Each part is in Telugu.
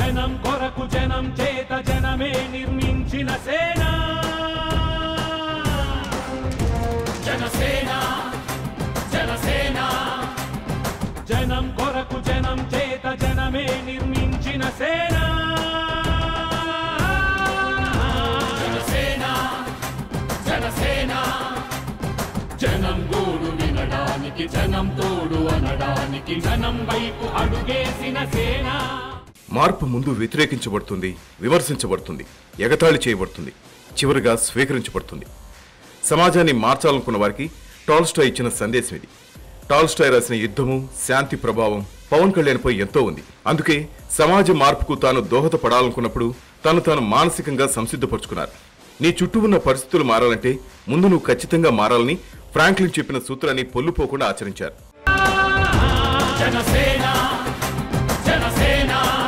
జనం కొరకు జనం చేత జనమే నిర్మించిన సేన జనసేన జనసేన జనం కొరకు జనం చేత జనమే నిర్మించిన సేన జనసేన జనసేన జనం గోడు వినడానికి జనం తోడు అనడానికి జనం వైపు అడుగేసిన సేన మార్పు ముందు వ్యతిరేకించబడుతుంది విమర్శించబడుతుంది ఎగతాళి చేయబడుతుంది చివరిగా స్వీకరించబడుతుంది సమాజాన్ని మార్చాలనుకున్న వారికి టాల్స్టాయ్ ఇచ్చిన సందేశం ఇది టాల్స్టాయ్ రాసిన యుద్ధము శాంతి ప్రభావం పవన్ కళ్యాణ్పై ఎంతో ఉంది అందుకే సమాజ మార్పుకు తాను దోహదపడాలనుకున్నప్పుడు తను తాను మానసికంగా సంసిద్ధపరుచుకున్నారు నీ చుట్టూ ఉన్న పరిస్థితులు మారాలంటే ముందు నువ్వు ఖచ్చితంగా మారాలని ఫ్రాంక్లిన్ చెప్పిన సూత్రాన్ని పొల్లుపోకుండా ఆచరించారు జనసేన జనసేన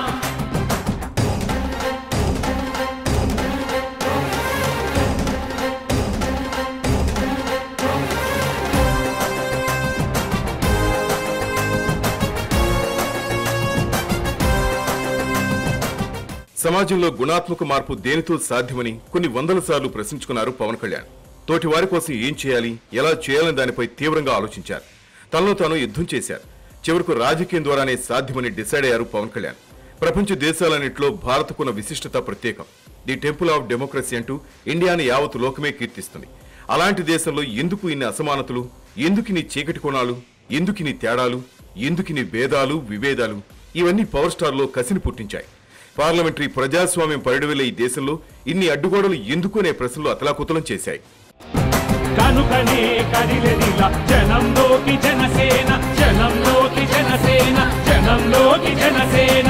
సమాజంలో గుణాత్మక మార్పు దేనితో సాధ్యమని కొన్ని వందల సార్లు ప్రశ్నించుకున్నారు పవన్ కళ్యాణ్ తోటి వారి కోసం ఏం చేయాలి ఎలా చేయాలని దానిపై తీవ్రంగా ఆలోచించారు తనలో తాను యుద్ధం చేశారు చివరకు రాజకీయం ద్వారానే సాధ్యమని డిసైడ్ అయ్యారు పవన్ కళ్యాణ్ ప్రపంచ దేశాలన్నింటిలో భారత్కున్న విశిష్టత ప్రత్యేకం ది టెంపుల్ ఆఫ్ డెమోక్రసీ అంటూ ఇండియాని యావత్ లోకమే కీర్తిస్తుంది అలాంటి దేశంలో ఎందుకు ఇన్ని అసమానతలు ఎందుకిని చీకటి కోణాలు ఎందుకిని తేడాలు ఎందుకిని భేదాలు విభేదాలు ఇవన్నీ పవర్ స్టార్ లో కసిని పుట్టించాయి పార్లమెంటరీ ప్రజాస్వామ్యం పరిడివెళ్లే ఈ దేశంలో ఇన్ని అడ్డుగోడలు ఎందుకు అనే ప్రశ్నలు అతలాకుతలం చేశాయి కనుకనే కదిలెదిల జనంలోకి జనసేన జనంలోకి జనసేన జనంలోకి జనసేన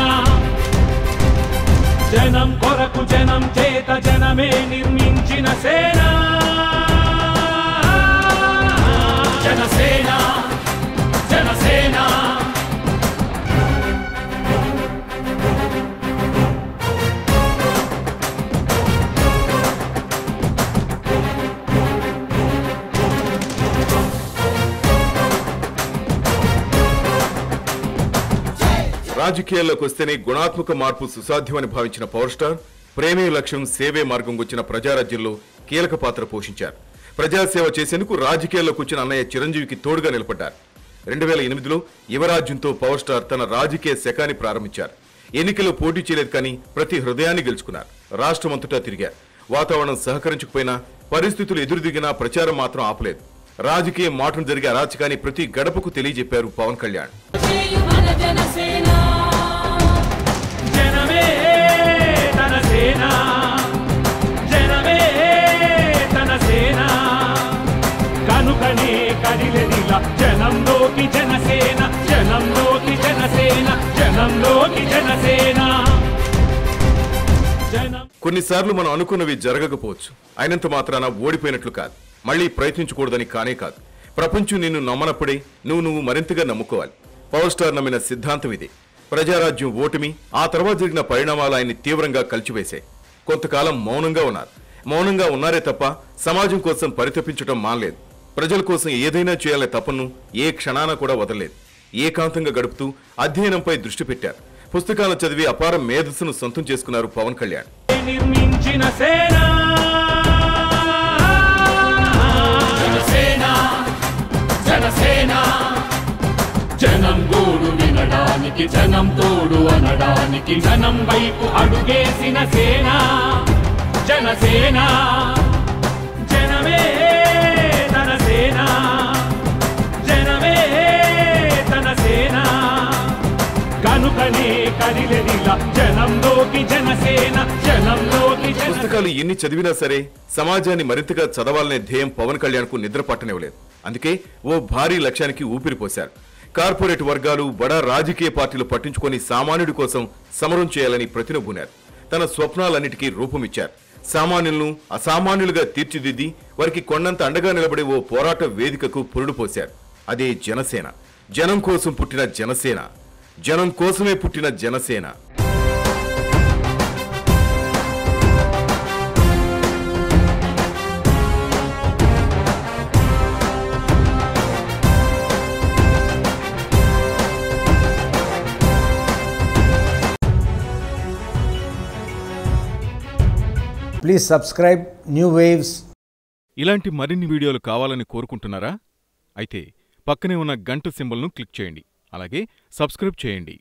జనం కొరకు జనం చేత జనమే నిర్మించిన సేన జనసేన జనసేన రాజకీయాల్లోకి వస్తేనే గుణాత్మక మార్పు సుసాధ్యమని భావించిన పవర్ స్టార్ ప్రేమే లక్ష్యం సేవే మార్గం వచ్చిన ప్రజారాజ్యంలో కీలక పాత్ర పోషించారు ప్రజాసేవ చేసేందుకు రాజకీయాల్లోకి వచ్చిన అన్నయ్య చిరంజీవికి తోడుగా నిలబడ్డారు రెండు వేల ఎనిమిదిలో యువరాజ్యంతో పవర్ స్టార్ తన రాజకీయ శకాన్ని ప్రారంభించారు ఎన్నికల్లో పోటీ చేయలేదు కానీ ప్రతి హృదయాన్ని గెలుచుకున్నారు రాష్ట్రమంతటా తిరిగారు వాతావరణం సహకరించకపోయినా పరిస్థితులు ఎదురుదిగినా ప్రచారం మాత్రం ఆపలేదు రాజకీయ మాటను జరిగే అరాచకాన్ని ప్రతి గడపకు తెలియజెప్పారు పవన్ కళ్యాణ్ మన జనసేన జనమే తన సేన జనమే తన సేన కనుకనే కదిలెదిల జనంలోకి జనసేన జనంలోకి జనసేన జనంలోకి జనసేన జనం కొన్నిసార్లు మనం అనుకున్నవి జరగకపోవచ్చు అయినంత మాత్రాన ఓడిపోయినట్లు కాదు మళ్ళీ ప్రయత్నించకూడదని కానే కాదు ప్రపంచం నిన్ను నమ్మనప్పుడే నువ్వు నువ్వు మరింతగా నమ్ముకోవాలి పవర్ స్టార్ నమ్మిన సిద్ధాంతం ఇది ప్రజారాజ్యం ఓటమి ఆ తర్వాత జరిగిన పరిణామాలు ఆయన్ని తీవ్రంగా కలిచివేశాయి కొంతకాలం మౌనంగా ఉన్నారు మౌనంగా ఉన్నారే తప్ప సమాజం కోసం పరితపించడం మానలేదు ప్రజల కోసం ఏదైనా చేయాలనే తపను ఏ క్షణాన కూడా వదలలేదు ఏకాంతంగా గడుపుతూ అధ్యయనంపై దృష్టి పెట్టారు పుస్తకాలు చదివి అపార మేధస్సును సొంతం చేసుకున్నారు పవన్ కళ్యాణ్ నిర్మించిన సేన జనసేన జనసేన జనం గోడు వినడానికి జనం తోడు అనడానికి జనం వైపు అడుగేసిన సేన జనసేన జనమే తన సేన జనమే తన సేన కనుకనే కదిలెదిల జనంలోకి జనసేన జనంలోకి జన పుస్తకాలు ఎన్ని చదివినా సరే సమాజాన్ని మరింతగా చదవాలనే ధ్యేయం పవన్ కళ్యాణ్ కు నిద్ర పట్టనివ్వలేదు అందుకే ఓ భారీ లక్ష్యానికి ఊపిరిపోశారు కార్పొరేట్ వర్గాలు బడా రాజకీయ పార్టీలు పట్టించుకొని సామాన్యుడి కోసం సమరం చేయాలని ప్రతినబూనారు తన స్వప్నాలన్నిటికీ రూపమిచ్చారు సామాన్యులను అసామాన్యులుగా తీర్చిదిద్ది వారికి కొండంత అండగా నిలబడే ఓ పోరాట వేదికకు పురుడు పోశారు అదే జనసేన జనం కోసం పుట్టిన జనసేన జనం కోసమే పుట్టిన Janasena Please subscribe New Waves ఇలాంటి మరిన్ని వీడియోలు కావాలని కోరుకుంటున్నారా అయితే పక్కనే ఉన్న గంట సింబల్ను క్లిక్ చేయండి అలాగే సబ్స్క్రైబ్ చేయండి